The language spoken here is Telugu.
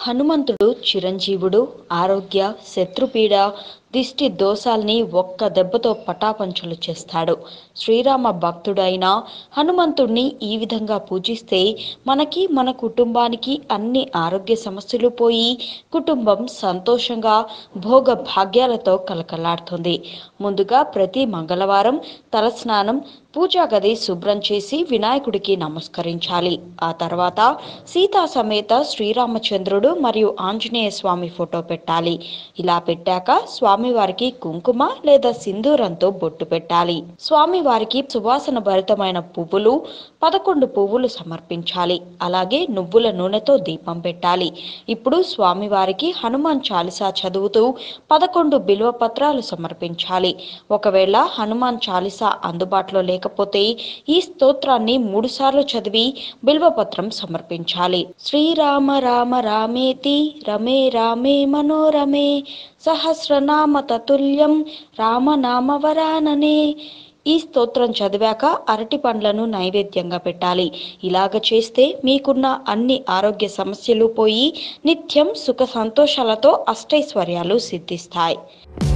హనుమంతుడు చిరంజీవుడు ఆరోగ్య శత్రుపీడ దిష్టి దోషాల్ని ఒక్క దెబ్బతో పటాపంచలు చేస్తాడు శ్రీరామ భక్తుడైన హనుమంతుడిని ఈ విధంగా పూజిస్తే మనకి మన కుటుంబానికి అన్ని ఆరోగ్య సమస్యలు పోయి కుటుంబం సంతోషంగా భోగ భాగ్యాలతో కలకలాడుతుంది ముందుగా ప్రతి మంగళవారం తలస్నానం పూజా గది శుభ్రం చేసి వినాయకుడికి నమస్కరించాలి ఆ తర్వాత సీతా సమేత శ్రీరామచంద్రుడు మరియు ఆంజనేయ స్వామి ఫోటో పెట్టాలి ఇలా పెట్టాక స్వామివారికి కుంకుమ లేదా సింధూరంతో బొట్టు పెట్టాలి స్వామివారికి సువాసన భరితమైన పువ్వులు పదకొండు పువ్వులు సమర్పించాలి అలాగే నువ్వుల నూనెతో దీపం పెట్టాలి ఇప్పుడు స్వామివారికి హనుమాన్ చాలీసా చదువుతూ పదకొండు బిల్వ పత్రాలు సమర్పించాలి ఒకవేళ హనుమాన్ చాలీసా అందుబాటులో లేకపోతే ఈ స్తోత్రాన్ని మూడు సార్లు చదివి బిల్వపత్రం సమర్పించాలి శ్రీరామ రామ రామేతి రమే రామే మనోరమే సహస్రనామ తతుల్యం రామనామ వరాననే ఈ స్తోత్రం చదివాక అరటి పండ్లను నైవేద్యంగా పెట్టాలి ఇలాగ చేస్తే మీకున్న అన్ని ఆరోగ్య సమస్యలు పోయి నిత్యం సుఖ సంతోషాలతో అష్టైశ్వర్యాలు సిద్ధిస్తాయి